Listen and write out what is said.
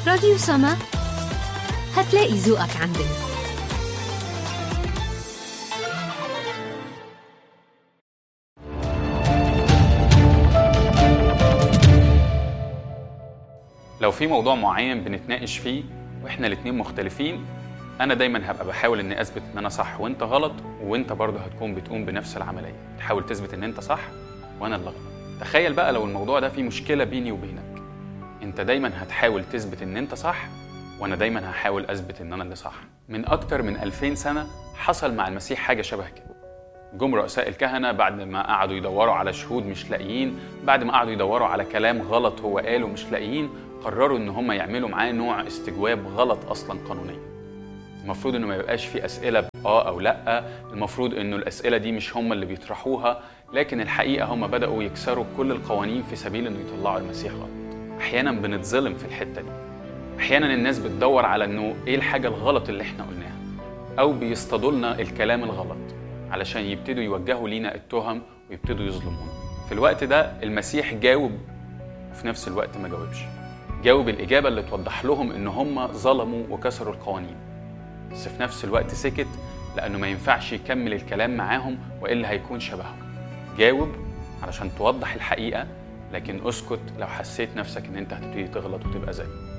راديو سما هتلاقي ذوقك عندنا لو في موضوع معين بنتناقش فيه واحنا الاتنين مختلفين انا دايما هبقى بحاول اني اثبت ان انا صح وانت غلط وانت برضه هتكون بتقوم بنفس العمليه تحاول تثبت ان انت صح وانا اللي غلط تخيل بقى لو الموضوع ده فيه مشكله بيني وبينك انت دايما هتحاول تثبت ان انت صح وانا دايما هحاول اثبت ان انا اللي صح من اكتر من 2000 سنه حصل مع المسيح حاجه شبه كده جم رؤساء الكهنة بعد ما قعدوا يدوروا على شهود مش لاقيين بعد ما قعدوا يدوروا على كلام غلط هو قاله مش لاقيين قرروا ان هم يعملوا معاه نوع استجواب غلط اصلا قانونيا المفروض انه ما يبقاش في اسئله اه او لا المفروض انه الاسئله دي مش هم اللي بيطرحوها لكن الحقيقه هم بداوا يكسروا كل القوانين في سبيل انه يطلعوا المسيح غلط احيانا بنتظلم في الحته دي احيانا الناس بتدور على انه ايه الحاجه الغلط اللي احنا قلناها او بيصطادوا لنا الكلام الغلط علشان يبتدوا يوجهوا لينا التهم ويبتدوا يظلمونا في الوقت ده المسيح جاوب وفي نفس الوقت ما جاوبش جاوب الإجابة اللي توضح لهم إن هم ظلموا وكسروا القوانين بس في نفس الوقت سكت لأنه ما ينفعش يكمل الكلام معاهم وإلا هيكون شبههم جاوب علشان توضح الحقيقة لكن اسكت لو حسيت نفسك إن أنت هتبتدي تغلط وتبقى زيه